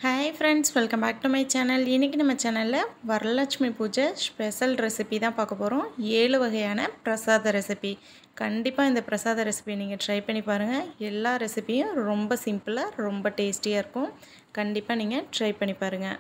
hi friends welcome back to my channel இன்றைக்கி நம்ம சேனலில் வரலட்சுமி பூஜை ஸ்பெஷல் ரெசிபி தான் பார்க்க போகிறோம் ஏழு வகையான பிரசாத ரெசிபி கண்டிப்பாக இந்த பிரசாத ரெசிபி நீங்கள் ட்ரை பண்ணி பாருங்கள் எல்லா ரெசிபியும் ரொம்ப சிம்பிளாக ரொம்ப டேஸ்டியாக இருக்கும் கண்டிப்பாக நீங்கள் ட்ரை பண்ணி பாருங்கள்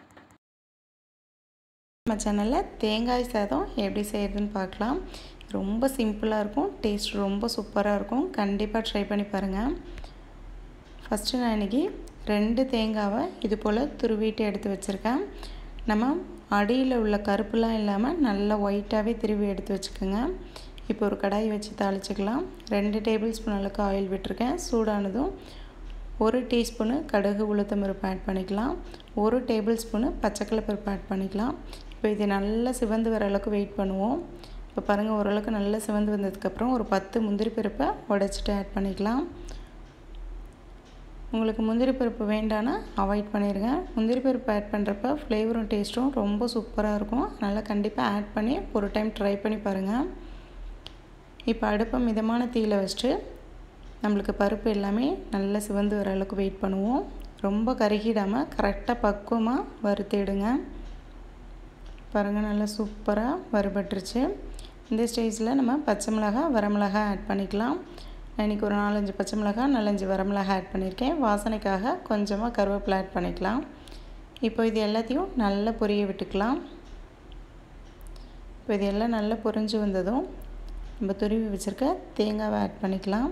நம்ம சேனலில் தேங்காய் சாதம் எப்படி செய்கிறதுன்னு பார்க்கலாம் ரொம்ப சிம்பிளாக இருக்கும் டேஸ்ட் ரொம்ப சூப்பராக இருக்கும் கண்டிப்பாக ட்ரை பண்ணி பாருங்கள் ஃபஸ்ட்டு நான் இன்றைக்கி ரெண்டு தேங்காவை இது போல் துருவிட்டு எடுத்து வச்சுருக்கேன் நம்ம அடியில் உள்ள கருப்புலாம் இல்லாமல் நல்லா ஒயிட்டாகவே திருவி எடுத்து வச்சுக்கோங்க இப்போ ஒரு கடாய் வச்சு தாளிச்சிக்கலாம் ரெண்டு டேபிள் ஸ்பூன் அளவுக்கு ஆயில் விட்டுருக்கேன் சூடானதும் ஒரு டீஸ்பூனு கடுகு உளுத்தம் பருப்பு ஆட் பண்ணிக்கலாம் ஒரு டேபிள் ஸ்பூனு பச்சைக்கடலை பருப்பு ஆட் பண்ணிக்கலாம் இப்போ இது நல்லா சிவந்து வர அளவுக்கு வெயிட் பண்ணுவோம் இப்போ பாருங்கள் ஓரளவுக்கு நல்லா சிவந்து வந்ததுக்கப்புறம் ஒரு பத்து முந்திரி பருப்பை உடச்சிட்டு ஆட் பண்ணிக்கலாம் உங்களுக்கு முந்திரி பருப்பு வேண்டான்னா அவாய்ட் பண்ணிடுங்க முந்திரி பருப்பு ஆட் பண்ணுறப்ப ஃப்ளேவரும் டேஸ்ட்டும் ரொம்ப சூப்பராக இருக்கும் அதனால் கண்டிப்பாக ஆட் பண்ணி ஒரு டைம் ட்ரை பண்ணி பாருங்கள் இப்போ அடுப்பை மிதமான தீயில் வச்சுட்டு நம்மளுக்கு பருப்பு எல்லாமே நல்லா சிவந்து வர அளவுக்கு வெயிட் பண்ணுவோம் ரொம்ப கருகிடாமல் கரெக்டாக பக்குவமாக வறுத்திடுங்க பாருங்கள் நல்லா சூப்பராக வறுபட்டுருச்சு இந்த ஸ்டேஜில் நம்ம பச்சை மிளகாய் வரமிளகாய் ஆட் பண்ணிக்கலாம் நான் இன்றைக்கி ஒரு நாலஞ்சு பச்சை மிளகாய் நாலஞ்சு வரமிளகாய் ஆட் பண்ணியிருக்கேன் வாசனைக்காக கொஞ்சமாக கருவேப்பிலை ஆட் பண்ணிக்கலாம் இப்போ இது எல்லாத்தையும் நல்லா பொரிய விட்டுக்கலாம் இப்போ இது எல்லாம் நல்லா பொரிஞ்சு வந்ததும் நம்ம துருவி வச்சுருக்க தேங்காவை ஆட் பண்ணிக்கலாம்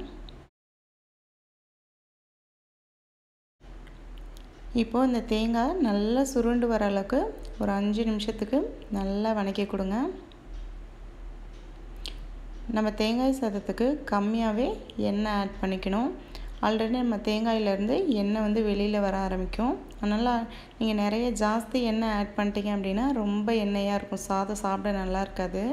இப்போது இந்த தேங்காய் நல்லா சுருண்டு வர அளவுக்கு ஒரு அஞ்சு நிமிஷத்துக்கு நல்லா வணக்கி கொடுங்க நம்ம தேங்காய் சாதத்துக்கு கம்மியாகவே எண்ணெய் ஆட் பண்ணிக்கணும் ஆல்ரெடி நம்ம தேங்காயிலேருந்து எண்ணெய் வந்து வெளியில் வர ஆரம்பிக்கும் அதனால் நீங்கள் நிறைய ஜாஸ்தி எண்ணெய் ஆட் பண்ணிட்டீங்க அப்படின்னா ரொம்ப எண்ணெயாக இருக்கும் சாதம் சாப்பிட நல்லா இருக்காது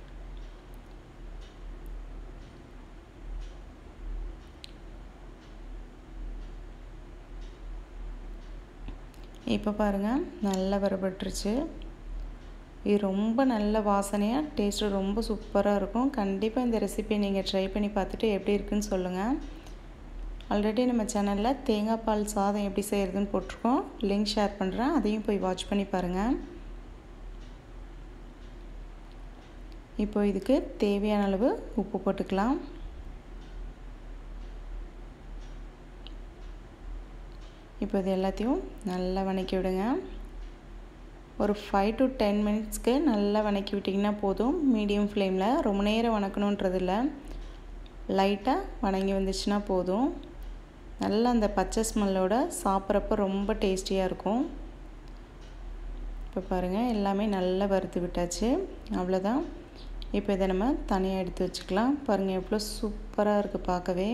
இப்போ பாருங்கள் நல்லா வரப்பட்டுருச்சு இது ரொம்ப நல்ல வாசனையாக டேஸ்ட்டு ரொம்ப சூப்பராக இருக்கும் கண்டிப்பாக இந்த ரெசிபியை நீங்கள் ட்ரை பண்ணி பார்த்துட்டு எப்படி இருக்குன்னு சொல்லுங்கள் ஆல்ரெடி நம்ம சேனலில் தேங்காய் பால் சாதம் எப்படி செய்கிறதுன்னு போட்டிருக்கோம் லிங்க் ஷேர் பண்ணுறேன் அதையும் போய் வாட்ச் பண்ணி பாருங்கள் இப்போ இதுக்கு தேவையான அளவு உப்பு போட்டுக்கலாம் இப்போ இது எல்லாத்தையும் நல்லா வணக்கி விடுங்க ஒரு ஃபைவ் டு டென் மினிட்ஸ்க்கு நல்லா வணக்கி விட்டிங்கன்னா போதும் மீடியம் ஃப்ளேமில் ரொம்ப நேரம் வணக்கணுன்றதில்ல லைட்டாக வணங்கி வந்துச்சுன்னா போதும் நல்லா அந்த பச்சை ஸ்மெல்லோட சாப்பிட்றப்ப ரொம்ப டேஸ்டியாக இருக்கும் இப்போ பாருங்கள் எல்லாமே நல்லா வறுத்து விட்டாச்சு அவ்வளோதான் இப்போ இதை நம்ம தனியாக எடுத்து வச்சுக்கலாம் பாருங்கள் எவ்வளோ சூப்பராக இருக்குது பார்க்கவே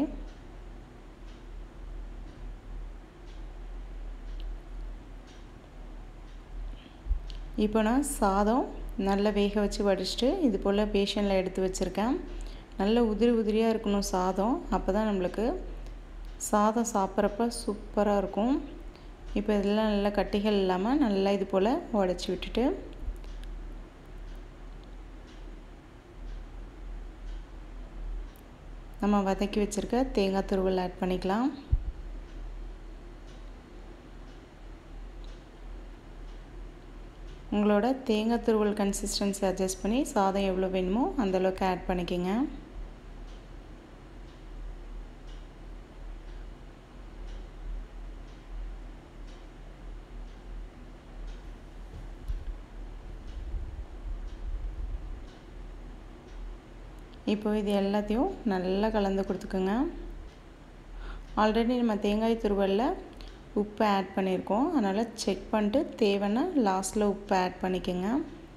இப்போ நான் சாதம் நல்லா வேக வச்சு வடிச்சிட்டு இது போல் பேஷனில் எடுத்து வச்சுருக்கேன் நல்ல உதிரி உதிரியாக இருக்கணும் சாதம் அப்போ தான் நம்மளுக்கு சாதம் சாப்பிட்றப்ப சூப்பராக இருக்கும் இப்போ இதெல்லாம் நல்லா கட்டிகள் இல்லாமல் நல்லா இது போல் உடச்சி விட்டுட்டு நம்ம வதக்கி வச்சுருக்க தேங்காய் துருவல் ஆட் பண்ணிக்கலாம் உங்களோட தேங்காய் துருவல் கன்சிஸ்டன்சி அட்ஜஸ்ட் பண்ணி சாதம் எவ்வளோ வேணுமோ அந்தளவுக்கு ஆட் பண்ணிக்கோங்க இப்போ இது எல்லாத்தையும் நல்லா கலந்து கொடுத்துக்கோங்க ஆல்ரெடி நம்ம தேங்காய் துருவலில் உப்பு ஆட் பண்ணியிருக்கோம் அதனால் செக் பண்ணிட்டு தேவைன்னா லாஸ்ட்டில் உப்பு ஆட் பண்ணிக்கோங்க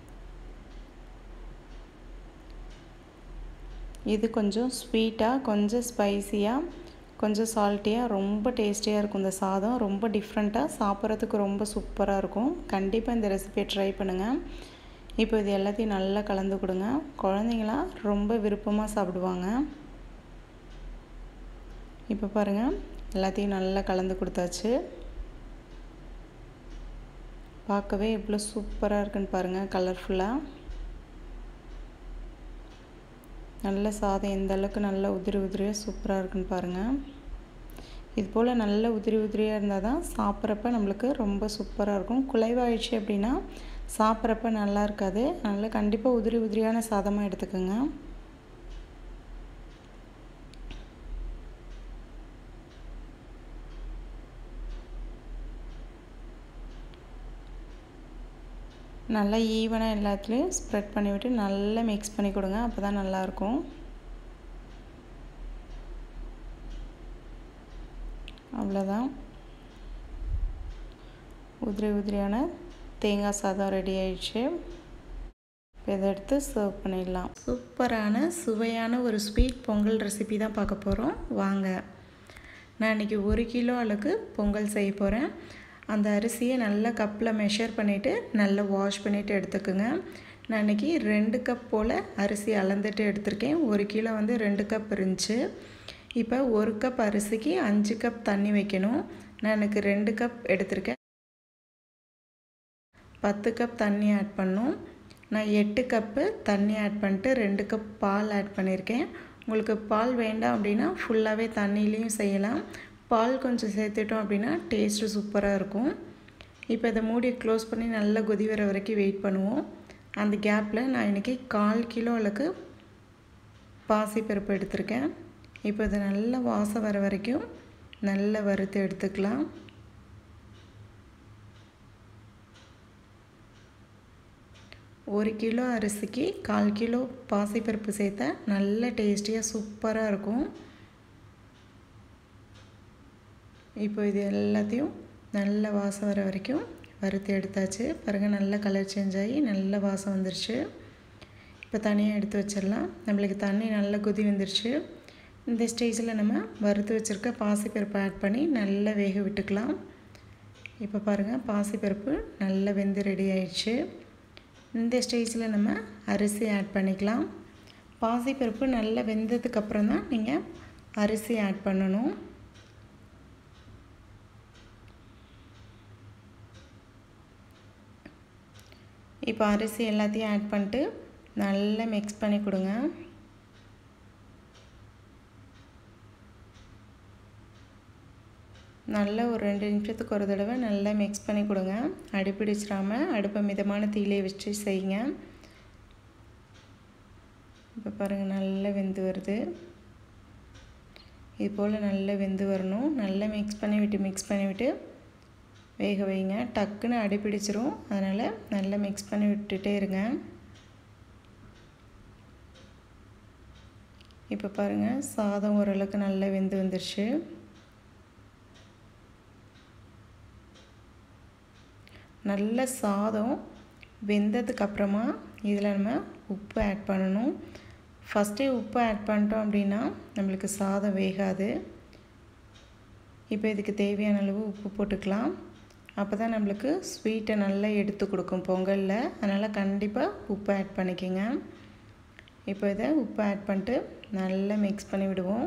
இது கொஞ்சம் ஸ்வீட்டாக கொஞ்சம் ஸ்பைஸியாக கொஞ்சம் சால்ட்டியாக ரொம்ப டேஸ்டியாக இருக்கும் இந்த சாதம் ரொம்ப டிஃப்ரெண்ட்டாக சாப்பிட்றதுக்கு ரொம்ப சூப்பராக இருக்கும் கண்டிப்பாக இந்த ரெசிபியை ட்ரை பண்ணுங்கள் இப்போ இது எல்லாத்தையும் நல்லா கலந்து கொடுங்க குழந்தைங்களாம் ரொம்ப விருப்பமாக சாப்பிடுவாங்க இப்போ பாருங்கள் எல்லாத்தையும் நல்லா கலந்து கொடுத்தாச்சு பார்க்கவே எவ்வளோ சூப்பராக இருக்குன்னு பாருங்கள் கலர்ஃபுல்லாக நல்ல சாதம் எந்த அளவுக்கு நல்லா உதிரி உதிரியாக சூப்பராக இருக்குன்னு பாருங்கள் இது போல் நல்ல உதிரி உதிரியாக இருந்தால் தான் சாப்பிட்றப்ப நம்மளுக்கு ரொம்ப சூப்பராக இருக்கும் குலைவாயிடுச்சு அப்படின்னா சாப்பிட்றப்ப நல்லா இருக்காது அதனால் கண்டிப்பாக உதிரி உதிரியான சாதமாக எடுத்துக்கோங்க நல்லா ஈவனாக எல்லாத்துலேயும் ஸ்ப்ரெட் பண்ணிவிட்டு நல்லா மிக்ஸ் பண்ணி கொடுங்க அப்போ தான் நல்லாயிருக்கும் அவ்வளோதான் உதிரி உதிரியான தேங்காய் சாதம் ரெடி ஆயிடுச்சு இப்போ இதை எடுத்து சர்வ் பண்ணிடலாம் சூப்பரான சுவையான ஒரு ஸ்வீட் பொங்கல் ரெசிபி தான் பார்க்க போகிறோம் வாங்க நான் இன்றைக்கி ஒரு கிலோ அளவுக்கு பொங்கல் செய்ய போகிறேன் அந்த அரிசியை நல்லா கப்பில் மெஷர் பண்ணிவிட்டு நல்லா வாஷ் பண்ணிவிட்டு எடுத்துக்கோங்க நான் இன்றைக்கி ரெண்டு கப் போல் அரிசி அளந்துட்டு எடுத்திருக்கேன் ஒரு கிலோ வந்து ரெண்டு கப் இருந்துச்சு இப்போ ஒரு கப் அரிசிக்கு அஞ்சு கப் தண்ணி வைக்கணும் நான் எனக்கு ரெண்டு கப் எடுத்திருக்கேன் பத்து கப் தண்ணி ஆட் பண்ணும் நான் எட்டு கப்பு தண்ணி ஆட் பண்ணிட்டு ரெண்டு கப் பால் ஆட் பண்ணியிருக்கேன் உங்களுக்கு பால் வேண்டாம் அப்படின்னா ஃபுல்லாகவே தண்ணியிலையும் செய்யலாம் பால் கொஞ்சம் சேர்த்துட்டோம் அப்படின்னா டேஸ்ட்டு சூப்பராக இருக்கும் இப்போ இதை மூடி க்ளோஸ் பண்ணி நல்லா கொதி வர வரைக்கும் வெயிட் பண்ணுவோம் அந்த கேப்பில் நான் இன்றைக்கி கால் கிலோ அளவுக்கு பாசிப்பருப்பு எடுத்திருக்கேன் இப்போ இதை நல்லா வாசம் வர வரைக்கும் நல்லா வறுத்து எடுத்துக்கலாம் ஒரு கிலோ அரிசிக்கு கால் கிலோ பாசிப்பருப்பு சேர்த்தா நல்ல டேஸ்டியாக சூப்பராக இருக்கும் இப்போ இது எல்லாத்தையும் நல்ல வாசம் வர வரைக்கும் வறுத்து எடுத்தாச்சு பாருங்கள் நல்ல கலர் சேஞ்ச் ஆகி நல்ல வாசம் வந்துருச்சு இப்போ தனியாக எடுத்து வச்சிடலாம் நம்மளுக்கு தண்ணி நல்லா கொதி வந்துருச்சு இந்த ஸ்டேஜில் நம்ம வறுத்து வச்சுருக்க பாசிப்பருப்பை ஆட் பண்ணி நல்லா வேக விட்டுக்கலாம் இப்போ பாருங்கள் பாசிப்பருப்பு நல்லா வெந்து ரெடி ஆயிடுச்சு இந்த ஸ்டேஜில் நம்ம அரிசி ஆட் பண்ணிக்கலாம் பாசிப்பருப்பு நல்லா வெந்ததுக்கப்புறம் தான் நீங்கள் அரிசி ஆட் பண்ணணும் இப்போ அரிசி எல்லாத்தையும் ஆட் பண்ணிட்டு நல்லா மிக்ஸ் பண்ணி கொடுங்க நல்லா ஒரு ரெண்டு நிமிஷத்துக்கு ஒரு தடவை நல்லா மிக்ஸ் பண்ணி கொடுங்க அடிப்பிடிச்சிடாமல் அடுப்பை மிதமான தீயிலே வச்சு செய்யுங்க இப்போ பாருங்கள் நல்லா வெந்து வருது இது போல் நல்லா வெந்து வரணும் நல்லா மிக்ஸ் பண்ணி விட்டு மிக்ஸ் பண்ணி விட்டு வேக வைங்க டக்குன்னு அடிப்பிடிச்சிரும் அதனால் நல்லா மிக்ஸ் பண்ணி விட்டுட்டே இருங்க இப்போ பாருங்கள் சாதம் ஓரளவுக்கு நல்லா வெந்து வந்துருச்சு நல்ல சாதம் வெந்ததுக்கப்புறமா இதில் நம்ம உப்பு ஆட் பண்ணணும் ஃபஸ்ட்டே உப்பு ஆட் பண்ணிட்டோம் அப்படின்னா நம்மளுக்கு சாதம் வேகாது இப்போ இதுக்கு தேவையான அளவு உப்பு போட்டுக்கலாம் அப்போ தான் நம்மளுக்கு ஸ்வீட்டை நல்லா எடுத்து கொடுக்கும் பொங்கலில் அதனால் கண்டிப்பாக உப்பு ஆட் பண்ணிக்கோங்க இப்போ இதை உப்பு ஆட் பண்ணிட்டு நல்லா மிக்ஸ் பண்ணி விடுவோம்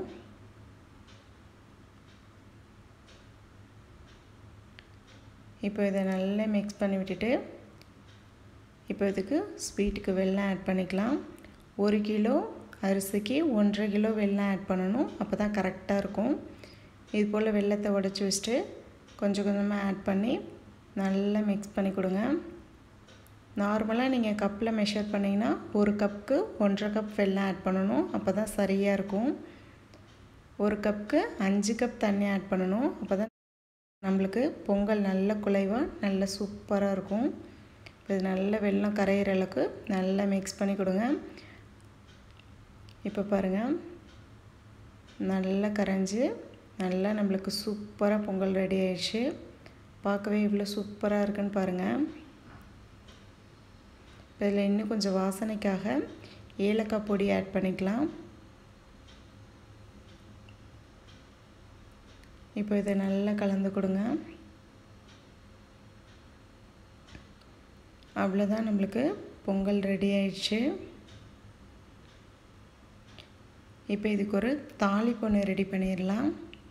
இப்போ இதை நல்லா மிக்ஸ் பண்ணி விட்டுட்டு இப்போ இதுக்கு ஸ்வீட்டுக்கு வெல்லம் ஆட் பண்ணிக்கலாம் ஒரு கிலோ அரிசிக்கு ஒன்றரை கிலோ வெல்லம் ஆட் பண்ணணும் அப்போ தான் கரெக்டாக இருக்கும் இது போல் வெல்லத்தை உடச்சி வச்சுட்டு கொஞ்சம் கொஞ்சமாக ஆட் பண்ணி நல்லா மிக்ஸ் பண்ணி கொடுங்க நார்மலாக நீங்கள் கப்பில் மெஷர் பண்ணிங்கன்னா ஒரு கப்புக்கு ஒன்றரை கப் வெல்லம் ஆட் பண்ணணும் அப்போ தான் சரியாக இருக்கும் ஒரு கப்புக்கு அஞ்சு கப் தண்ணி ஆட் பண்ணணும் அப்போ தான் நம்மளுக்கு பொங்கல் நல்ல குலைவாக நல்ல சூப்பராக இருக்கும் இப்போ இது நல்ல வெள்ளம் கரையிற அளவுக்கு நல்லா மிக்ஸ் பண்ணி கொடுங்க இப்போ பாருங்கள் நல்லா கரைஞ்சி நல்லா நம்மளுக்கு சூப்பராக பொங்கல் ரெடி ஆயிடுச்சு பார்க்கவே இவ்வளோ சூப்பராக இருக்குன்னு பாருங்கள் இதில் இன்னும் கொஞ்சம் வாசனைக்காக ஏலக்காய் பொடி ஆட் பண்ணிக்கலாம் இப்போ இதை நல்லா கலந்து கொடுங்க அவ்வளோதான் நம்மளுக்கு பொங்கல் ரெடி ஆயிடுச்சு இப்போ இதுக்கு ஒரு தாளிப்பு ஒன்று ரெடி பண்ணிடலாம்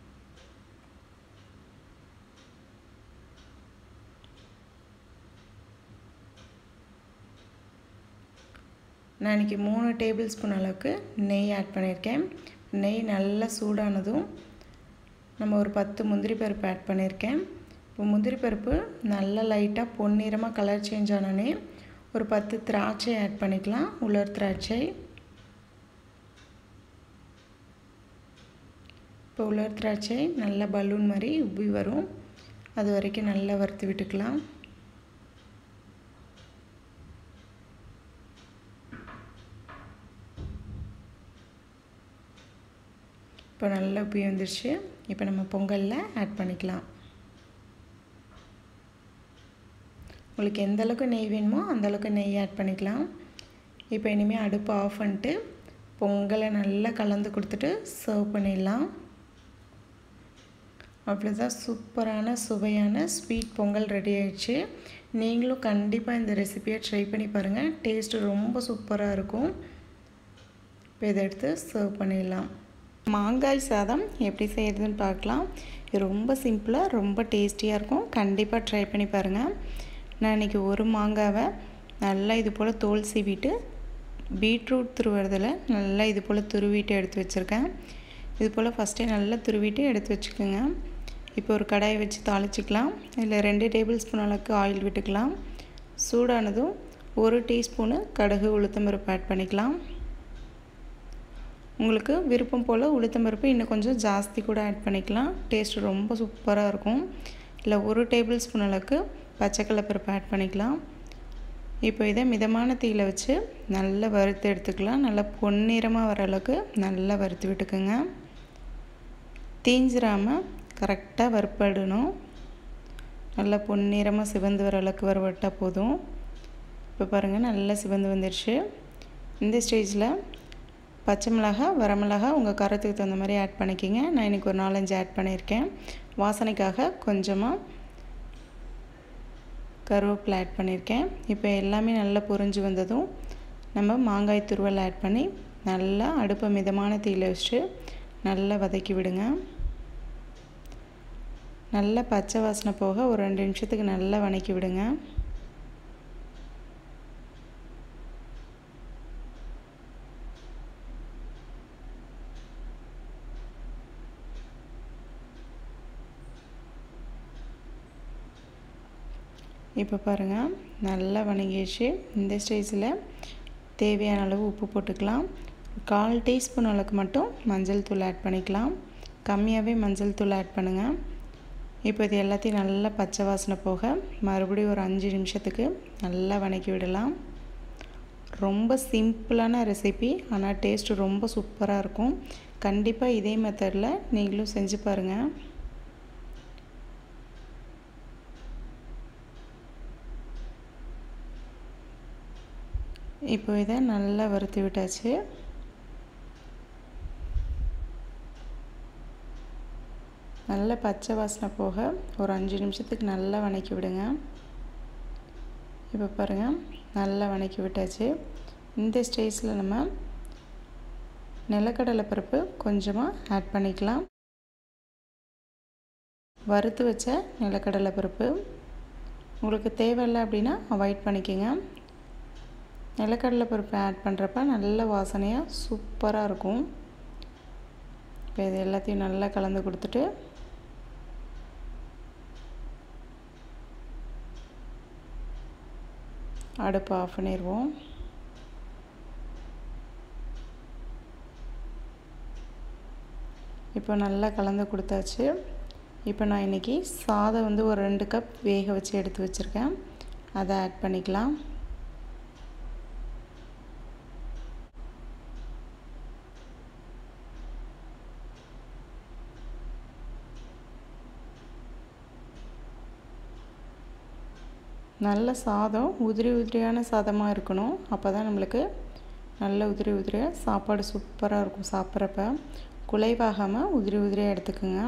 நான் இன்றைக்கி மூணு டேபிள் ஸ்பூன் அளவுக்கு நெய் ஆட் பண்ணியிருக்கேன் நெய் நல்லா சூடானதும் நம்ம ஒரு பத்து முந்திரி பருப்பு ஆட் பண்ணியிருக்கேன் இப்போ முந்திரி பருப்பு நல்லா லைட்டாக பொன்னிறமாக கலர் சேஞ்ச் ஆனோடனே ஒரு பத்து திராட்சை ஆட் பண்ணிக்கலாம் உலர் திராட்சை இப்போ உலர் திராட்சை நல்லா பலூன் மாதிரி உப்பி வரும் அது வரைக்கும் நல்லா வறுத்து விட்டுக்கலாம் இப்போ நல்லா உப்பி வந்துருச்சு இப்போ நம்ம பொங்கலில் ஆட் பண்ணிக்கலாம் உங்களுக்கு எந்த அளவுக்கு நெய் வேணுமோ அந்தளவுக்கு நெய் ஆட் பண்ணிக்கலாம் இப்போ இனிமேல் அடுப்பு ஆஃப் பண்ணிட்டு பொங்கலை நல்லா கலந்து கொடுத்துட்டு சர்வ் பண்ணிடலாம் அவ்வளோதான் சூப்பரான சுவையான ஸ்வீட் பொங்கல் ரெடி ஆயிடுச்சு நீங்களும் கண்டிப்பாக இந்த ரெசிபியை ட்ரை பண்ணி பாருங்கள் டேஸ்ட்டு ரொம்ப சூப்பராக இருக்கும் இப்போ இதை எடுத்து சர்வ் பண்ணிடலாம் மாங்காய் சாதம் எப்படி செய்கிறதுன்னு பார்க்கலாம் இது ரொம்ப சிம்பிளாக ரொம்ப டேஸ்டியாக இருக்கும் கண்டிப்பாக ட்ரை பண்ணி பாருங்கள் நான் இன்றைக்கி ஒரு மாங்காவை நல்லா இது போல் தோல் சீவிட்டு பீட்ரூட் துருவுறதில் நல்லா இது போல் துருவிட்டு எடுத்து வச்சுருக்கேன் இது போல் ஃபஸ்ட்டே நல்லா துருவிட்டு எடுத்து வச்சுக்கோங்க இப்போ ஒரு கடாயை வச்சு தாளிச்சிக்கலாம் இதில் ரெண்டு டேபிள் ஸ்பூன் அளவுக்கு ஆயில் விட்டுக்கலாம் சூடானதும் ஒரு டீஸ்பூனு கடுகு உளுத்தம்பருப்பு ஆட் பண்ணிக்கலாம் உங்களுக்கு விருப்பம் போல் உளுத்தம்பருப்பு இன்னும் கொஞ்சம் ஜாஸ்தி கூட ஆட் பண்ணிக்கலாம் டேஸ்ட் ரொம்ப சூப்பராக இருக்கும் இல்லை ஒரு டேபிள் ஸ்பூன் அளவுக்கு பச்சைக்கடலைப்பருப்பு ஆட் பண்ணிக்கலாம் இப்போ இதை மிதமான தீயில் வச்சு நல்லா வறுத்து எடுத்துக்கலாம் நல்லா பொன்னிறமாக வர அளவுக்கு நல்லா வறுத்து விட்டுக்குங்க தீஞ்சிராமல் கரெக்டாக வறுப்படணும் நல்லா பொன்னிறமாக சிவந்து வர அளவுக்கு வறுவட்டால் போதும் இப்போ பாருங்கள் நல்லா சிவந்து வந்துடுச்சு இந்த ஸ்டேஜில் பச்சை மிளகா வரமிளகா உங்கள் காரத்துக்கு தகுந்த மாதிரி ஆட் பண்ணிக்கிங்க நான் இன்றைக்கி ஒரு நாலஞ்சு ஆட் பண்ணியிருக்கேன் வாசனைக்காக கொஞ்சமாக கருவேப்பிலை ஆட் பண்ணியிருக்கேன் இப்போ எல்லாமே நல்லா பொரிஞ்சு வந்ததும் நம்ம மாங்காய் துருவல் ஆட் பண்ணி நல்லா அடுப்பை மிதமான தீயில் வச்சுட்டு நல்லா வதக்கி விடுங்க நல்லா பச்சை வாசனை போக ஒரு ரெண்டு நிமிஷத்துக்கு நல்லா வதக்கி விடுங்க இப்போ பாருங்கள் நல்லா வணங்கிடுச்சு இந்த ஸ்டேஜில் தேவையான அளவு உப்பு போட்டுக்கலாம் கால் டீஸ்பூன் அளவுக்கு மட்டும் மஞ்சள் தூள் ஆட் பண்ணிக்கலாம் கம்மியாகவே மஞ்சள் தூள் ஆட் பண்ணுங்கள் இப்போ இது எல்லாத்தையும் நல்லா பச்சை வாசனை போக மறுபடியும் ஒரு அஞ்சு நிமிஷத்துக்கு நல்லா வணக்கி விடலாம் ரொம்ப சிம்பிளான ரெசிபி ஆனால் டேஸ்ட்டு ரொம்ப சூப்பராக இருக்கும் கண்டிப்பாக இதே மெத்தடில் நீங்களும் செஞ்சு பாருங்கள் இப்போ இதை நல்லா வறுத்து விட்டாச்சு நல்ல பச்சை வாசனை போக ஒரு அஞ்சு நிமிஷத்துக்கு நல்லா வணக்கி விடுங்க இப்போ பாருங்கள் நல்லா வணக்கி விட்டாச்சு இந்த ஸ்டேஜில் நம்ம நிலக்கடலை பருப்பு கொஞ்சமாக ஆட் பண்ணிக்கலாம் வறுத்து வச்ச நிலக்கடலை பருப்பு உங்களுக்கு தேவையில்லை அப்படின்னா அவாய்ட் பண்ணிக்கோங்க நிலக்கடலை பருப்பு ஆட் பண்ணுறப்ப நல்ல வாசனையாக சூப்பராக இருக்கும் இப்போ இது எல்லாத்தையும் நல்லா கலந்து கொடுத்துட்டு அடுப்பு ஆஃப் பண்ணிடுவோம் இப்போ நல்லா கலந்து கொடுத்தாச்சு இப்போ நான் இன்றைக்கி சாதம் வந்து ஒரு ரெண்டு கப் வேக வச்சு எடுத்து வச்சுருக்கேன் அதை ஆட் பண்ணிக்கலாம் நல்ல சாதம் உதிரி உதிரியான சாதமாக இருக்கணும் அப்போ தான் நம்மளுக்கு நல்ல உதிரி உதிரியாக சாப்பாடு சூப்பராக இருக்கும் சாப்பிட்றப்ப குலைவாகாமல் உதிரி உதிரியாக எடுத்துக்கோங்க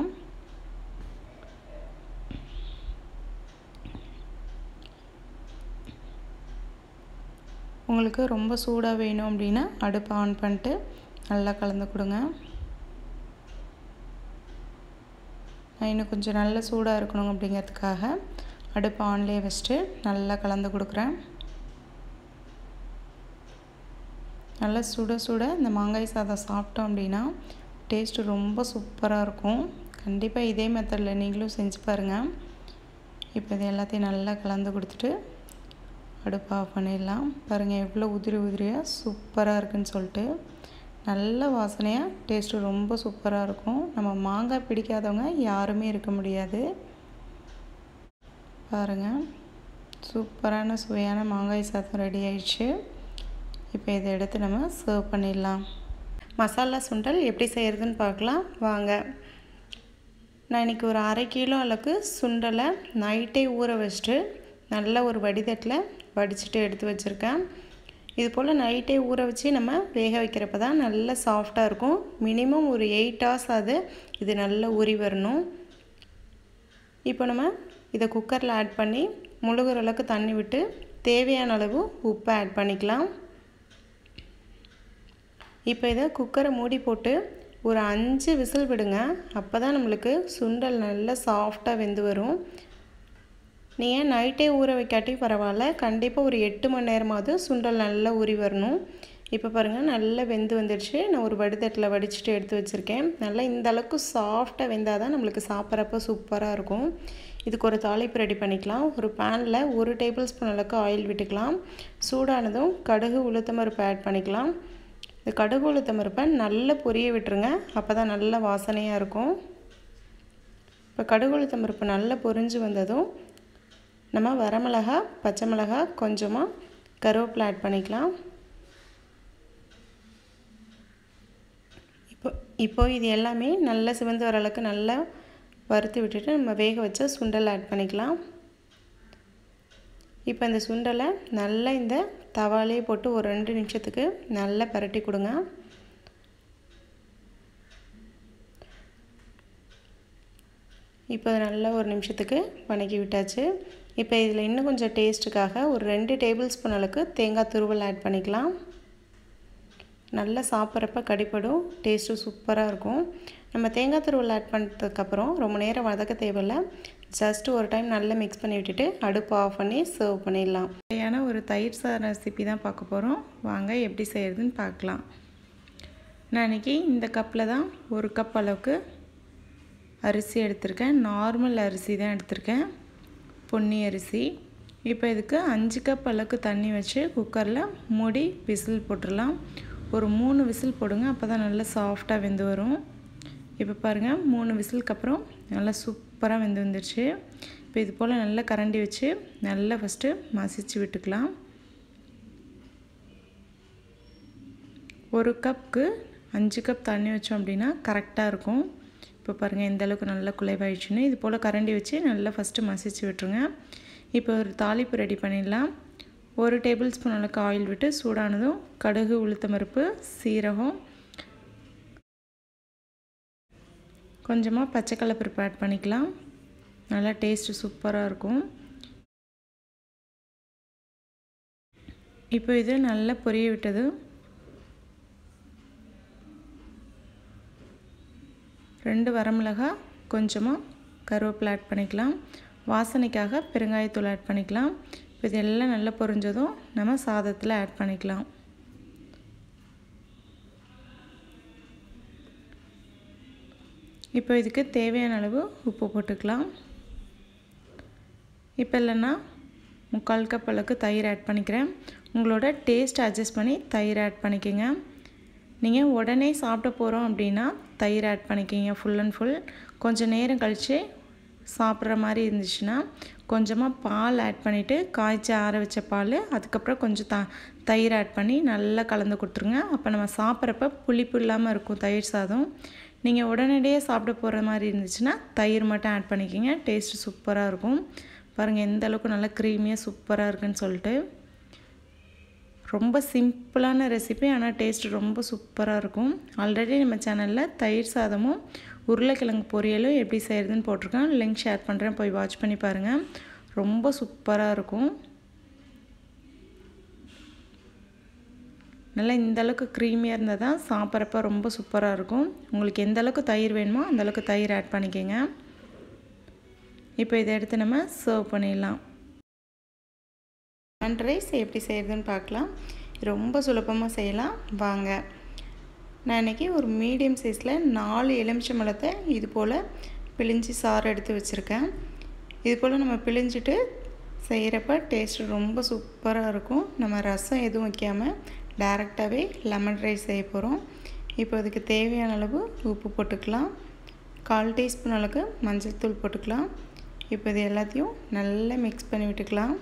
உங்களுக்கு ரொம்ப சூடாக வேணும் அப்படின்னா அடுப்பை ஆன் பண்ணிட்டு நல்லா கலந்து கொடுங்க நான் இன்னும் கொஞ்சம் நல்ல சூடாக இருக்கணும் அப்படிங்கிறதுக்காக அடுப்பு ஆன்லேயே வச்சுட்டு நல்லா கலந்து கொடுக்குறேன் நல்லா சுட சுட இந்த மாங்காய் சாதம் சாப்பிட்டோம் அப்படின்னா டேஸ்ட்டு ரொம்ப சூப்பராக இருக்கும் கண்டிப்பாக இதே மெத்தடில் நீங்களும் செஞ்சு பாருங்கள் இப்போ இது எல்லாத்தையும் நல்லா கலந்து கொடுத்துட்டு அடுப்பு ஆஃப் பண்ணிடலாம் பாருங்கள் எவ்வளோ உதிரி உதிரியாக சூப்பராக இருக்குன்னு சொல்லிட்டு நல்ல வாசனையாக டேஸ்ட்டு ரொம்ப சூப்பராக இருக்கும் நம்ம மாங்காய் பிடிக்காதவங்க யாருமே இருக்க முடியாது பாருங்கள் சூப்பரான சுவையான மாங்காய் சாதம் ரெடி ஆயிடுச்சு இப்போ இதை எடுத்து நம்ம சர்வ் பண்ணிடலாம் மசாலா சுண்டல் எப்படி செய்கிறதுன்னு பார்க்கலாம் வாங்க நான் இன்றைக்கி ஒரு அரை கிலோ அளவுக்கு சுண்டலை நைட்டே ஊற வச்சுட்டு நல்ல ஒரு வடிதட்டில் வடிச்சிட்டு எடுத்து வச்சுருக்கேன் இது போல் நைட்டே ஊற வச்சு நம்ம வேக வைக்கிறப்ப தான் நல்லா சாஃப்டாக இருக்கும் மினிமம் ஒரு எயிட் ஹவர்ஸ் அது இது நல்லா ஊறி வரணும் இப்போ நம்ம இதை குக்கரில் ஆட் பண்ணி முழுகிற அளவுக்கு தண்ணி விட்டு தேவையான அளவு உப்பை ஆட் பண்ணிக்கலாம் இப்போ இதை குக்கரை மூடி போட்டு ஒரு அஞ்சு விசில் விடுங்க அப்போ தான் நம்மளுக்கு சுண்டல் நல்லா சாஃப்டாக வெந்து வரும் நீங்கள் நைட்டே ஊற வைக்காட்டி பரவாயில்ல கண்டிப்பாக ஒரு எட்டு மணி நேரமாவது சுண்டல் நல்லா ஊறி வரணும் இப்போ பாருங்கள் நல்லா வெந்து வந்துடுச்சு நான் ஒரு வடிதட்டில் வடிச்சிட்டு எடுத்து வச்சுருக்கேன் நல்லா இந்த அளவுக்கு சாஃப்டாக வெந்தால் தான் நம்மளுக்கு சாப்பிட்றப்ப சூப்பராக இருக்கும் இதுக்கு ஒரு தாளிப்பு ரெடி பண்ணிக்கலாம் ஒரு பேனில் ஒரு டேபிள் ஸ்பூன் அளவுக்கு ஆயில் விட்டுக்கலாம் சூடானதும் கடுகு உளுத்தம்பருப்பு ஆட் பண்ணிக்கலாம் இந்த கடுகு உளுத்தம்பருப்பை நல்லா பொரிய விட்டுருங்க அப்போ தான் நல்ல வாசனையாக இருக்கும் இப்போ கடுகு உளுத்தம்பருப்பு நல்லா பொரிஞ்சு வந்ததும் நம்ம வரமிளகா பச்சை மிளகா கொஞ்சமாக கருவேப்பிலை ஆட் பண்ணிக்கலாம் இப்போ இப்போ இது எல்லாமே நல்லா சிவந்து வர அளவுக்கு நல்லா வறுத்து விட்டுட்டு நம்ம வேக வச்ச சுண்டல் ஆட் பண்ணிக்கலாம் இப்போ இந்த சுண்டலை நல்லா இந்த தவாலே போட்டு ஒரு ரெண்டு நிமிஷத்துக்கு நல்லா பரட்டி கொடுங்க இப்போ நல்லா ஒரு நிமிஷத்துக்கு வணக்கி விட்டாச்சு இப்போ இதில் இன்னும் கொஞ்சம் டேஸ்ட்டுக்காக ஒரு ரெண்டு டேபிள் ஸ்பூன் அளவுக்கு தேங்காய் துருவல் ஆட் பண்ணிக்கலாம் நல்லா சாப்பிட்றப்ப கடிப்படும் டேஸ்ட்டு சூப்பராக இருக்கும் நம்ம தேங்காய் துருவல் ஆட் பண்ணதுக்கப்புறம் ரொம்ப நேரம் வதக்க தேவையில்லை ஜஸ்ட் ஒரு டைம் நல்லா மிக்ஸ் பண்ணி விட்டுட்டு அடுப்பு ஆஃப் பண்ணி சர்வ் பண்ணிடலாம் சரியான ஒரு தயிர் சாதம் ரெசிபி தான் பார்க்க போகிறோம் வாங்க எப்படி செய்கிறதுன்னு பார்க்கலாம் நான் இன்றைக்கி இந்த கப்பில் தான் ஒரு கப் அளவுக்கு அரிசி எடுத்திருக்கேன் நார்மல் அரிசி தான் எடுத்திருக்கேன் பொன்னி அரிசி இப்போ இதுக்கு அஞ்சு கப் அளவுக்கு தண்ணி வச்சு குக்கரில் மூடி விசில் போட்டுடலாம் ஒரு மூணு விசில் போடுங்க அப்போ தான் நல்லா சாஃப்டாக வெந்து வரும் இப்போ பாருங்கள் மூணு விசிலுக்கு அப்புறம் நல்லா சூப்பராக வெந்து வந்துடுச்சு இப்போ இது போல் நல்லா கரண்டி வச்சு நல்லா ஃபஸ்ட்டு மசிச்சு விட்டுக்கலாம் ஒரு கப்புக்கு அஞ்சு கப் தண்ணி வச்சோம் அப்படின்னா கரெக்டாக இருக்கும் இப்போ பாருங்கள் எந்த அளவுக்கு நல்லா குலைவாயிடுச்சுன்னு இது போல் கரண்டி வச்சு நல்லா ஃபஸ்ட்டு மசிச்சு விட்டுருங்க இப்போ ஒரு தாளிப்பு ரெடி பண்ணிடலாம் ஒரு டேபிள் ஸ்பூன் அளவுக்கு ஆயில் விட்டு சூடானதும் கடுகு உளுத்தம்பருப்பு சீரகம் கொஞ்சமாக பச்சை கடலப்பருப்பு ஆட் பண்ணிக்கலாம் நல்லா டேஸ்ட்டு சூப்பராக இருக்கும் இப்போ இது நல்லா பொரிய விட்டது ரெண்டு வரமிளகா கொஞ்சமாக கருவேப்பிலை ஆட் பண்ணிக்கலாம் வாசனைக்காக பெருங்காயத்தூள் ஆட் பண்ணிக்கலாம் இப்போ இதெல்லாம் நல்லா பொரிஞ்சதும் நம்ம சாதத்தில் ஆட் பண்ணிக்கலாம் இப்போ இதுக்கு தேவையான அளவு உப்பு போட்டுக்கலாம் இப்போ இல்லைன்னா முக்கால் கப் அளவுக்கு தயிர் ஆட் பண்ணிக்கிறேன் உங்களோட டேஸ்ட் அட்ஜஸ்ட் பண்ணி தயிர் ஆட் பண்ணிக்கோங்க நீங்கள் உடனே சாப்பிட போகிறோம் அப்படின்னா தயிர் ஆட் பண்ணிக்கிங்க ஃபுல் அண்ட் ஃபுல் கொஞ்சம் நேரம் கழித்து சாப்பிட்ற மாதிரி இருந்துச்சுன்னா கொஞ்சமாக பால் ஆட் பண்ணிவிட்டு காய்ச்சி ஆற வச்ச பால் அதுக்கப்புறம் கொஞ்சம் த தயிர் ஆட் பண்ணி நல்லா கலந்து கொடுத்துருங்க அப்போ நம்ம சாப்பிட்றப்ப புளிப்பு இல்லாமல் இருக்கும் தயிர் சாதம் நீங்கள் உடனடியாக சாப்பிட போகிற மாதிரி இருந்துச்சுன்னா தயிர் மட்டும் ஆட் பண்ணிக்கிங்க டேஸ்ட்டு சூப்பராக இருக்கும் பாருங்கள் எந்த அளவுக்கு நல்லா க்ரீமியாக சூப்பராக இருக்குன்னு சொல்லிட்டு ரொம்ப சிம்பிளான ரெசிபி ஆனால் டேஸ்ட் ரொம்ப சூப்பராக இருக்கும் ஆல்ரெடி நம்ம சேனலில் தயிர் சாதமும் உருளைக்கிழங்கு பொரியலும் எப்படி செய்கிறதுன்னு போட்டிருக்கேன் லிங்க் ஷேர் பண்ணுறேன் போய் வாட்ச் பண்ணி பாருங்கள் ரொம்ப சூப்பராக இருக்கும் நல்லா இந்த அளவுக்கு க்ரீமியாக இருந்தால் தான் சாப்பிட்றப்ப ரொம்ப சூப்பராக இருக்கும் உங்களுக்கு எந்த அளவுக்கு தயிர் வேணுமோ அந்த அளவுக்கு தயிர் ஆட் பண்ணிக்கோங்க இப்போ இதை எடுத்து நம்ம சர்வ் பண்ணிடலாம் லெமன் ரைஸ் எப்படி செய்கிறதுன்னு பார்க்கலாம் ரொம்ப சுலபமாக செய்யலாம் வாங்க நான் இன்றைக்கி ஒரு மீடியம் சைஸில் நாலு எலுமிச்சம்பழத்தை இது போல் பிழிஞ்சி சாறு எடுத்து வச்சுருக்கேன் இது போல் நம்ம பிழிஞ்சிட்டு செய்கிறப்ப டேஸ்ட் ரொம்ப சூப்பராக இருக்கும் நம்ம ரசம் எதுவும் வைக்காமல் டேரெக்டாகவே லெமன் ரைஸ் செய்ய போகிறோம் இப்போ அதுக்கு தேவையான அளவு உப்பு போட்டுக்கலாம் கால் டீஸ்பூன் அளவுக்கு மஞ்சள் தூள் போட்டுக்கலாம் இப்போ இது எல்லாத்தையும் நல்லா மிக்ஸ் பண்ணி விட்டுக்கலாம்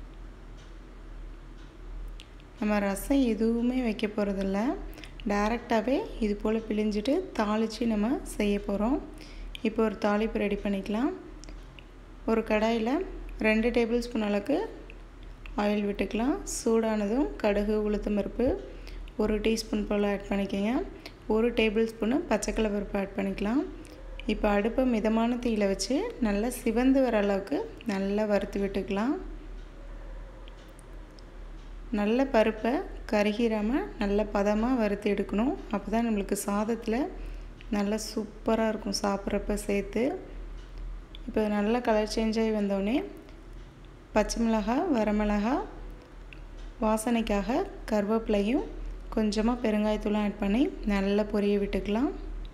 நம்ம ரசம் எதுவுமே வைக்க போகிறதில்ல டேரெக்டாகவே இது போல் பிழிஞ்சிட்டு தாளித்து நம்ம செய்ய போகிறோம் இப்போ ஒரு தாளிப்பு ரெடி பண்ணிக்கலாம் ஒரு கடாயில் ரெண்டு டேபிள் ஸ்பூன் அளவுக்கு ஆயில் விட்டுக்கலாம் சூடானதும் கடுகு உளுத்தம் பருப்பு ஒரு டீஸ்பூன் போல் ஆட் பண்ணிக்கோங்க ஒரு டேபிள் ஸ்பூனு பச்சைக்கடலை பருப்பு ஆட் பண்ணிக்கலாம் இப்போ அடுப்பை மிதமான தீயில் வச்சு நல்லா சிவந்து வர அளவுக்கு நல்லா வறுத்து விட்டுக்கலாம் நல்ல பருப்பை கருகிராமல் நல்ல பதமாக வறுத்து எடுக்கணும் அப்போ தான் நம்மளுக்கு சாதத்தில் நல்லா சூப்பராக இருக்கும் சாப்பிட்றப்ப சேர்த்து இப்போ நல்லா கலர் சேஞ்ச் ஆகி வந்தோடனே பச்சை மிளகாய் வரமிளகாய் வாசனைக்காக கருவேப்பிலையும் கொஞ்சமாக பெருங்காயத்தூளும் ஆட் பண்ணி நல்லா பொரிய விட்டுக்கலாம்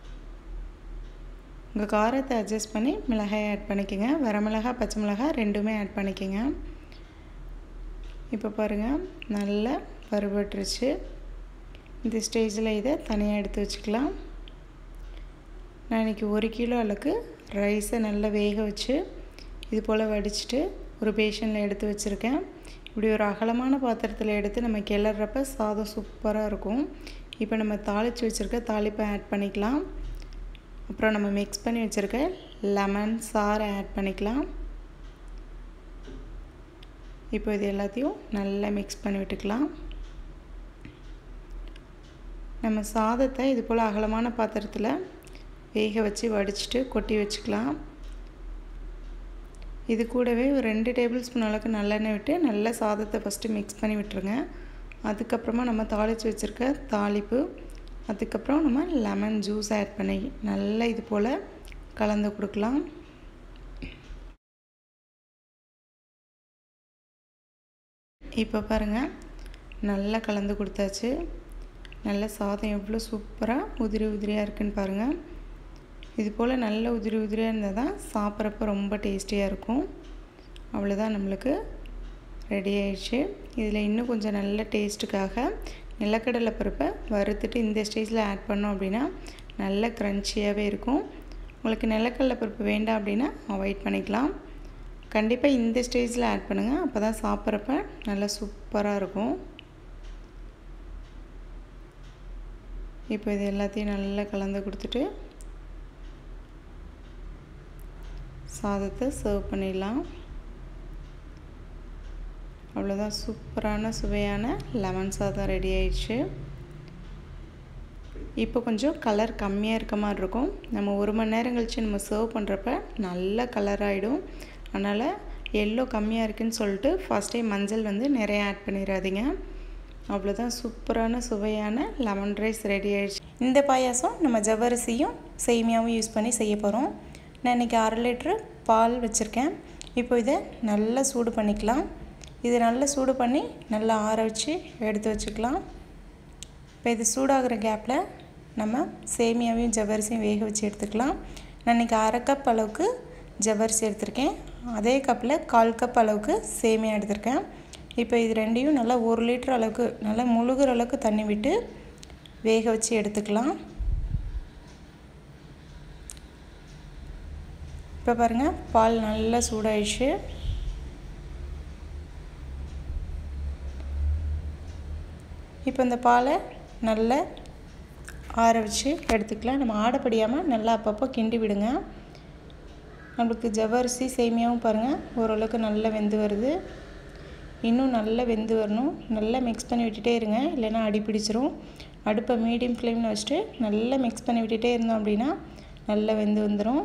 உங்கள் காரத்தை அட்ஜஸ்ட் பண்ணி மிளகாய் ஆட் பண்ணிக்கோங்க வரமிளகாய் பச்சை மிளகாய் ரெண்டுமே ஆட் பண்ணிக்கோங்க இப்போ பாருங்கள் நல்லா வறுபட்டுருச்சு இந்த ஸ்டேஜில் இதை தனியாக எடுத்து வச்சுக்கலாம் நான் இன்றைக்கி ஒரு கிலோ அளவுக்கு ரைஸை நல்லா வேக வச்சு இது போல் வடிச்சிட்டு ஒரு பேஷனில் எடுத்து வச்சுருக்கேன் இப்படி ஒரு அகலமான பாத்திரத்தில் எடுத்து நம்ம கிளறப்ப சாதம் சூப்பராக இருக்கும் இப்போ நம்ம தாளித்து வச்சுருக்க தாளிப்பை ஆட் பண்ணிக்கலாம் அப்புறம் நம்ம மிக்ஸ் பண்ணி வச்சுருக்க லெமன் சாறை ஆட் பண்ணிக்கலாம் இப்போ இது எல்லாத்தையும் நல்லா மிக்ஸ் பண்ணி விட்டுக்கலாம் நம்ம சாதத்தை இது போல் அகலமான பாத்திரத்தில் வேக வச்சு வடிச்சிட்டு கொட்டி வச்சுக்கலாம் இது கூடவே ஒரு ரெண்டு டேபிள் ஸ்பூன் அளவுக்கு நல்லெண்ணெய் விட்டு நல்லா சாதத்தை ஃபஸ்ட்டு மிக்ஸ் பண்ணி விட்டுருங்க அதுக்கப்புறமா நம்ம தாளித்து வச்சுருக்க தாளிப்பு அதுக்கப்புறம் நம்ம லெமன் ஜூஸ் ஆட் பண்ணி நல்லா இது போல் கலந்து கொடுக்கலாம் இப்போ பாருங்கள் நல்லா கலந்து கொடுத்தாச்சு நல்ல சாதம் எவ்வளோ சூப்பராக உதிரி உதிரியாக இருக்குன்னு பாருங்கள் இது போல் நல்ல உதிரி உதிரியாக இருந்தால் தான் சாப்பிட்றப்ப ரொம்ப டேஸ்டியாக இருக்கும் அவ்வளோதான் நம்மளுக்கு ரெடி ஆயிடுச்சு இதில் இன்னும் கொஞ்சம் நல்ல டேஸ்ட்டுக்காக நிலக்கடலை பருப்பை வறுத்துட்டு இந்த ஸ்டேஜில் ஆட் பண்ணோம் அப்படின்னா நல்ல க்ரன்ச்சியாகவே இருக்கும் உங்களுக்கு நிலக்கடலை பருப்பு வேண்டாம் அப்படின்னா அவாய்ட் பண்ணிக்கலாம் கண்டிப்பாக இந்த ஸ்டேஜில் ஆட் பண்ணுங்கள் அப்போ தான் சாப்பிட்றப்ப நல்லா சூப்பராக இருக்கும் இப்போ இது எல்லாத்தையும் நல்லா கலந்து கொடுத்துட்டு சாதத்தை சர்வ் பண்ணிடலாம் அவ்வளோதான் சூப்பரான சுவையான லெமன் சாதம் ரெடி ஆயிடுச்சு இப்போ கொஞ்சம் கலர் கம்மியாக இருக்க மாதிரி இருக்கும் நம்ம ஒரு மணி நேரம் கழித்து நம்ம சர்வ் பண்ணுறப்ப நல்ல கலர் ஆகிடும் அதனால் எல்லோ கம்மியாக இருக்குதுன்னு சொல்லிட்டு ஃபஸ்ட் டைம் மஞ்சள் வந்து நிறைய ஆட் பண்ணிடாதீங்க அவ்வளோதான் சூப்பரான சுவையான லெமன் ரைஸ் ரெடி ஆயிடுச்சு இந்த பாயாசம் நம்ம ஜவ்வரிசியும் சேமியாவும் யூஸ் பண்ணி செய்ய போகிறோம் நான் இன்றைக்கி அரை லிட்ரு பால் வச்சுருக்கேன் இப்போ இதை நல்லா சூடு பண்ணிக்கலாம் இது நல்லா சூடு பண்ணி நல்லா ஆற வச்சு எடுத்து வச்சுக்கலாம் இப்போ இது சூடாகிற கேப்பில் நம்ம சேமியாவையும் ஜவ்வரிசியும் வேக வச்சு எடுத்துக்கலாம் நான் இன்றைக்கி அரை கப் அளவுக்கு ஜவ்வரிசி எடுத்திருக்கேன் அதே கப்பில் கால் கப் அளவுக்கு சேமியா எடுத்திருக்கேன் இப்போ இது ரெண்டையும் நல்லா ஒரு லிட்டர் அளவுக்கு நல்லா முழுகிற அளவுக்கு தண்ணி விட்டு வேக வச்சு எடுத்துக்கலாம் இப்போ பாருங்கள் பால் நல்லா சூடாயிடுச்சு இப்போ இந்த பாலை நல்லா ஆற வச்சு எடுத்துக்கலாம் நம்ம ஆடப்படியாமல் நல்லா அப்பப்போ கிண்டி விடுங்க நம்மளுக்கு ஜவ்வரிசி சேமியாவும் பாருங்கள் ஓரளவுக்கு நல்லா வெந்து வருது இன்னும் நல்லா வெந்து வரணும் நல்லா மிக்ஸ் பண்ணி விட்டுட்டே இருங்க இல்லைன்னா அடி பிடிச்சிரும் அடுப்பை மீடியம் ஃப்ளேமில் வச்சுட்டு நல்லா மிக்ஸ் பண்ணி விட்டுட்டே இருந்தோம் அப்படின்னா நல்லா வெந்து வந்துடும்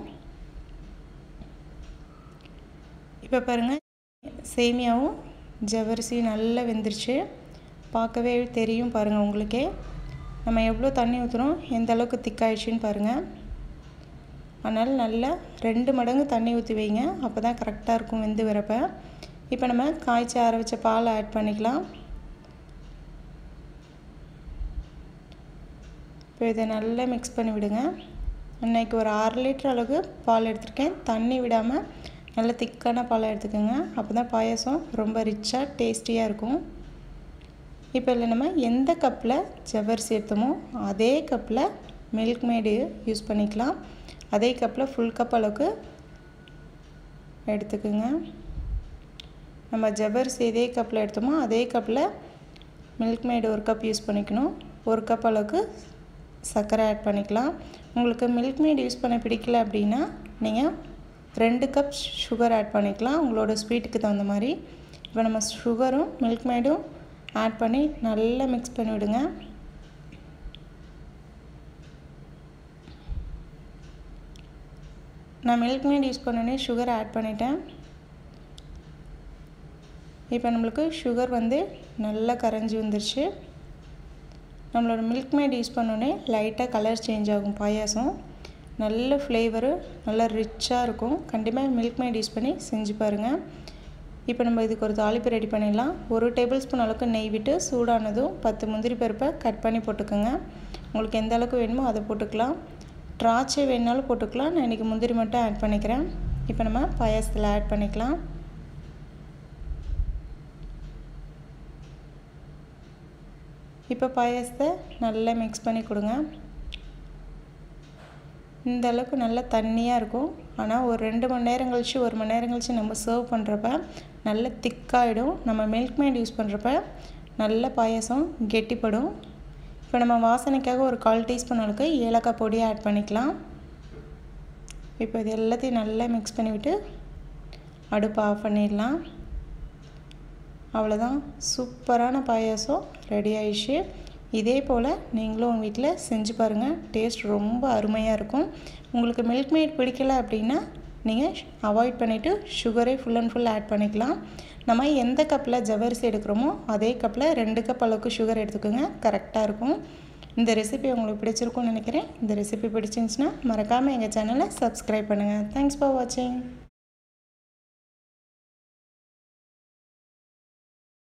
இப்போ பாருங்கள் சேமியாவும் ஜவ்வரிசியும் நல்லா வெந்துருச்சு பார்க்கவே தெரியும் பாருங்கள் உங்களுக்கே நம்ம எவ்வளோ தண்ணி ஊற்றுறோம் எந்த அளவுக்கு திக்காயிடுச்சின்னு பாருங்கள் அதனால் நல்லா ரெண்டு மடங்கு தண்ணி ஊற்றி வைங்க அப்போ தான் கரெக்டாக இருக்கும் வெந்து வரப்போ இப்போ நம்ம காய்ச்சி ஆற வச்ச பால் ஆட் பண்ணிக்கலாம் இப்போ இதை நல்லா மிக்ஸ் பண்ணி விடுங்க இன்றைக்கி ஒரு அரை லிட்டர் அளவுக்கு பால் எடுத்திருக்கேன் தண்ணி விடாமல் நல்ல திக்கான பாலை எடுத்துக்கோங்க அப்போ தான் பாயாசம் ரொம்ப ரிச்சாக டேஸ்டியாக இருக்கும் இப்போ இல்லை நம்ம எந்த கப்பில் ஜவ்வரிசி எடுத்தோமோ அதே கப்பில் மில்க் மேடு யூஸ் பண்ணிக்கலாம் அதே கப்பில் ஃபுல் கப் அளவுக்கு எடுத்துக்கோங்க நம்ம ஜவ்வரிசி இதே கப்பில் எடுத்தோமோ அதே கப்பில் மில்க் மேடு ஒரு கப் யூஸ் பண்ணிக்கணும் ஒரு கப் அளவுக்கு சர்க்கரை ஆட் பண்ணிக்கலாம் உங்களுக்கு மில்க் மேட் யூஸ் பண்ண பிடிக்கல அப்படின்னா நீங்கள் ரெண்டு கப் சுகர் ஆட் பண்ணிக்கலாம் உங்களோட ஸ்வீட்டுக்கு தகுந்த மாதிரி இப்போ நம்ம சுகரும் மில்க் மேடும் ஆட் பண்ணி நல்லா மிக்ஸ் பண்ணி விடுங்க நான் மில்க் மேட் யூஸ் பண்ணோன்னே சுகர் ஆட் பண்ணிட்டேன் இப்போ நம்மளுக்கு சுகர் வந்து நல்லா கரைஞ்சி வந்துருச்சு நம்மளோட மில்க் மேட் யூஸ் பண்ணோன்னே லைட்டாக கலர் சேஞ்ச் ஆகும் பாயாசம் நல்ல ஃப்ளேவரு நல்லா ரிச்சாக இருக்கும் கண்டிப்பாக மில்க் மேட் யூஸ் பண்ணி செஞ்சு பாருங்கள் இப்போ நம்ம இதுக்கு ஒரு தாளிப்பு ரெடி பண்ணிடலாம் ஒரு டேபிள் ஸ்பூன் அளவுக்கு நெய் விட்டு சூடானதும் பத்து முந்திரி பருப்பை கட் பண்ணி போட்டுக்கோங்க உங்களுக்கு எந்த அளவுக்கு வேணுமோ அதை போட்டுக்கலாம் திராட்சை வேணுனாலும் போட்டுக்கலாம் நான் இன்றைக்கி முந்திரி மட்டும் ஆட் பண்ணிக்கிறேன் இப்போ நம்ம பாயாசத்தில் ஆட் பண்ணிக்கலாம் இப்போ பாயாசத்தை நல்லா மிக்ஸ் பண்ணி கொடுங்க இந்த அளவுக்கு நல்லா தண்ணியாக இருக்கும் ஆனால் ஒரு ரெண்டு மணி நேரம் கழித்து ஒரு மணி நேரம் கழித்து நம்ம சர்வ் பண்ணுறப்ப நல்ல திக்காகிடும் நம்ம மில்க் மேட் யூஸ் பண்ணுறப்ப நல்ல பாயாசம் கெட்டிப்படும் இப்போ நம்ம வாசனைக்காக ஒரு கால் டீஸ்பூன் அளவுக்கு ஏலக்காய் பொடியை ஆட் பண்ணிக்கலாம் இப்போ இது எல்லாத்தையும் நல்லா மிக்ஸ் பண்ணிவிட்டு அடுப்பை ஆஃப் பண்ணிடலாம் அவ்வளோதான் சூப்பரான பாயாசம் ரெடி ஆயிடுச்சு இதே போல் நீங்களும் உங்கள் வீட்டில் செஞ்சு பாருங்கள் டேஸ்ட் ரொம்ப அருமையாக இருக்கும் உங்களுக்கு மில்க் மேட் பிடிக்கல அப்படின்னா நீங்கள் அவாய்ட் பண்ணிவிட்டு சுகரே ஃபுல் அண்ட் ஃபுல் ஆட் பண்ணிக்கலாம் நம்ம எந்த கப்பில் ஜவ்வரிசி எடுக்கிறோமோ அதே கப்பில் ரெண்டு கப் அளவுக்கு சுகர் எடுத்துக்கோங்க கரெக்டாக இருக்கும் இந்த ரெசிபி உங்களுக்கு பிடிச்சிருக்கும்னு நினைக்கிறேன் இந்த ரெசிபி பிடிச்சிருந்துச்சுன்னா மறக்காமல் எங்கள் சேனலை சப்ஸ்கிரைப் பண்ணுங்கள் தேங்க்ஸ் ஃபார் வாட்சிங்